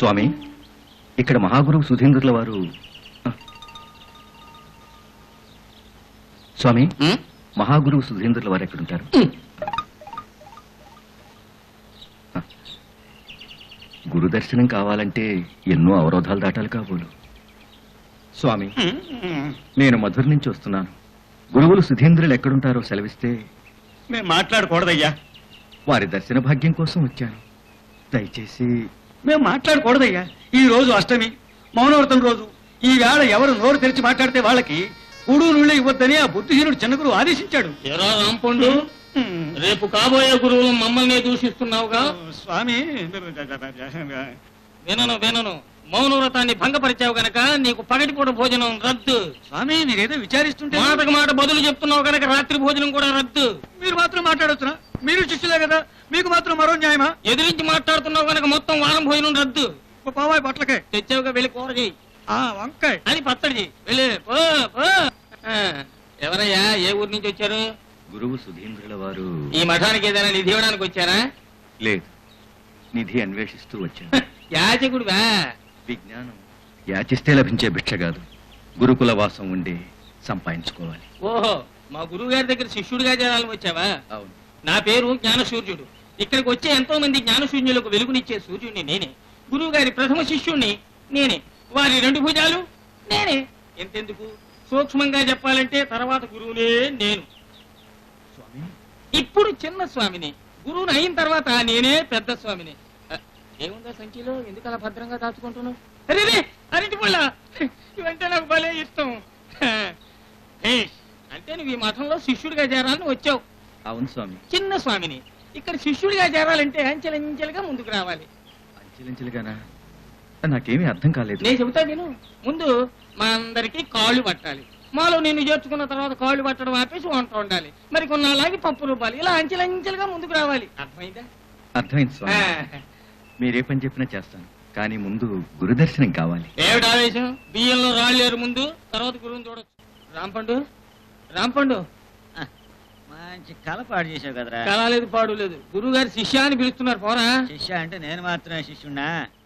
స్వామి ఇక్కడ మహాగురువు సుధీంద్రుల వారు ఆ. స్వామి ఉం? మహాగురువు సుధీంద్రుల వారు ఎక్కడుంటారు ఉం. గురు దర్శనం కావాలంటే ఎన్నో అవరోధాలు దాటాలి కాబోలు స్వామి నేను మధుర నుంచి వస్తున్నాను గురువులు సుధీంద్రులు ఎక్కడుంటారో సెలవిస్తే మేము మాట్లాడకూడదయ్యా వారి దర్శన భాగ్యం కోసం వచ్చాను దయచేసి మేము మాట్లాడకూడదయ్యా ఈ రోజు అష్టమి మౌనవ్రతం రోజు ఈ వేళ ఎవరు నోరు తెరిచి మాట్లాడితే వాళ్ళకి కూడు నీళ్ళు ఇవ్వద్దని ఆ బుద్ధిహీనుడు చిన్నగురు ఆదేశించాడు ఎరా రాంపండు రేపు కాబోయే గురువులు మమ్మల్ని దూషిస్తున్నావుగా స్వామి వినను వినను మౌన వ్రతాన్ని భంగపరిచావు గనక నీకు పగటిపూట భోజనం రద్దు స్వామి మీరేదో విచారిస్తుంటే మాటకు మాట బదులు చెప్తున్నావు గనక రాత్రి భోజనం కూడా రద్దు మీరు మాత్రం మాట్లాడొచ్చునా మీరు శిష్యులే కదా మీకు మాత్రం మరో న్యాయమా ఎదిరించి మాట్లాడుతున్నావు గనక మొత్తం వారం భోజనం రద్దు ఒక పావాయి బట్టలకే తెచ్చావుగా వెళ్ళి కూర చేయి ఆ వంకాయ అది పచ్చడి చేయి వెళ్ళి పో పో ఆ, ఎవరయ్యా ఏ ఊరు నుంచి వచ్చారు గురువు సుధీంద్రుల వారు ఈ మఠానికి ఏదైనా నిధి ఇవ్వడానికి వచ్చారా లేదు నిధి అన్వేషిస్తూ వచ్చాను యాచకుడివా విజ్ఞానం యాచిస్తే లభించే భిక్ష కాదు గురుకుల వాసం ఉండి సంపాదించుకోవాలి ఓహో మా గురువు గారి దగ్గర శిష్యుడిగా చేరాలని వచ్చావా అవును నా పేరు జ్ఞానసూర్యుడు ఇక్కడికి వచ్చే ఎంతో మంది జ్ఞానశూన్యులకు వెలుగునిచ్చే సూర్యుడిని నేనే గురువు గారి ప్రథమ శిష్యుణ్ణి నేనే వారి రెండు భుజాలు నేనే ఎంతెందుకు సూక్ష్మంగా చెప్పాలంటే తర్వాత గురువునే నేను స్వామి ఇప్పుడు చిన్న స్వామిని గురువుని అయిన తర్వాత నేనే పెద్ద స్వామిని అ, ఏముందా సంచిలో ఎందుకు అలా భద్రంగా దాచుకుంటున్నావు అరే రే, అరటి పళ్ళ ఇవంటే నాకు భలే ఇష్టం భేష్. అంటే నువ్వు ఈ మఠంలో శిష్యుడిగా చేరాలని వచ్చావు అవును స్వామి చిన్న స్వామిని ఇక్కడ శిష్యుడిగా చేరాలంటే అంచెలంచెలుగా ముందుకు రావాలి అంచెలంచెలుగానా నాకేమీ అర్థం కాలేదు నేను చెబుతా నేను ముందు మా అందరికి కాళ్ళు పట్టాలి మాలో నిన్ను చేర్చుకున్న తర్వాత కాళ్ళు పట్టడం ఆపేసి వంట వండాలి మరి కొన్నాళ్ళకి పప్పు రూపాయలు ఇలా అంచెలంచెలుగా ముందుకు రావాలి అర్థమైందా అర్థమైంది ఆ, స్వామి మీరే పని చెప్పినా చేస్తాను కానీ ముందు గురుదర్శనం కావాలి ఏమిటి ఆవేశం బియ్యంలో రాళ్ళేరు ముందు తర్వాత గురువుని చూడొచ్చు రాంపండు రాంపండు మంచి కళ పాడు చేసావు కదరా కలాలేదు పాడు లేదు గురువు గారి శిష్యాన్ని పిలుస్తున్నారు పోరా శిష్య అంటే నేను మాత్రమే శిష్యున్నా